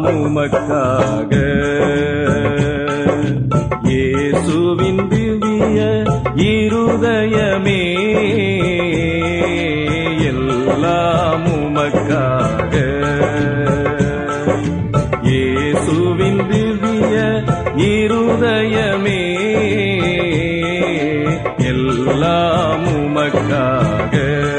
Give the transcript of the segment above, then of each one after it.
உமக்காக இயேசுவின் திவ்ய இருதயமே எல்லாம் உமக்காக இயேசுவின் திவ்ய இருதயமே எல்லாம் உமக்காக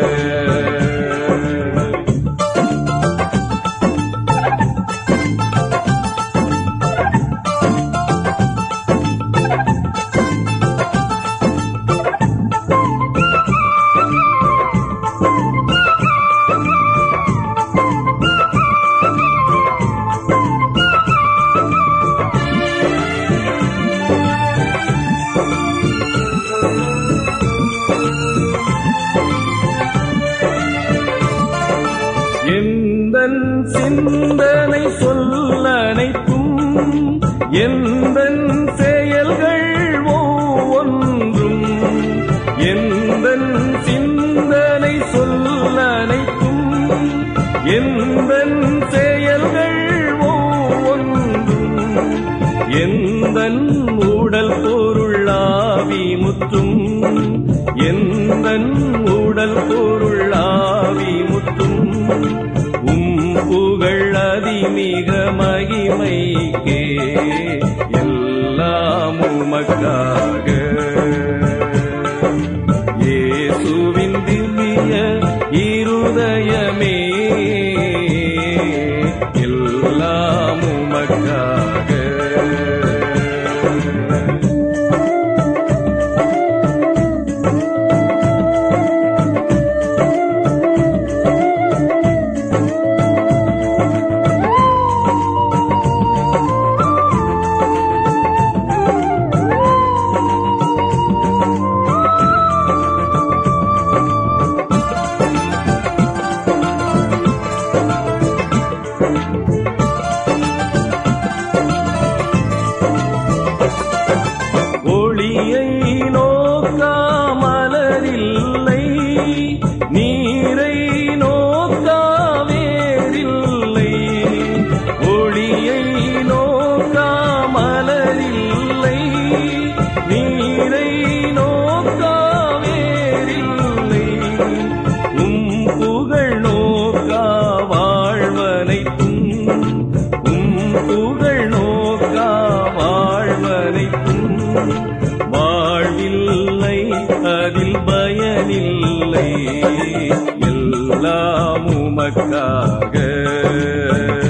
எந்தன் சிந்தனை சொல்லனைத்தும் எந்தன் செயல்கள் ஒவ்வொன்றும் எந்தன் சிந்தனை சொல்லனைத்தும் எந்தன் செயல்கள் ஒவ்வொன்றும் எந்தன் உடல் பொருளாவி முற்றும் எந்தன் உடல் பொருளாவி முற்றும் உம் புகழ் அதிமிக மகிமைக்கே எல்லாம் உமக்காக இயேசுவின் திவ்ய இருதயமே எல்லாம் உமக்காக ஒளியை நோக்காமலரில்லை நீரை நோக்காவேரில்லை ஒளியை நோக்காமலரில்லை நீரை நோக்காவேரில்லை உம் புகழ் நோக்கா வாழ்வனைத்தும் உம் புகழ் நோக்கா வாழ்வனைத்தும் வாழ்வில்லை அதில் பயனில்லை எல்லாம் உமக்காக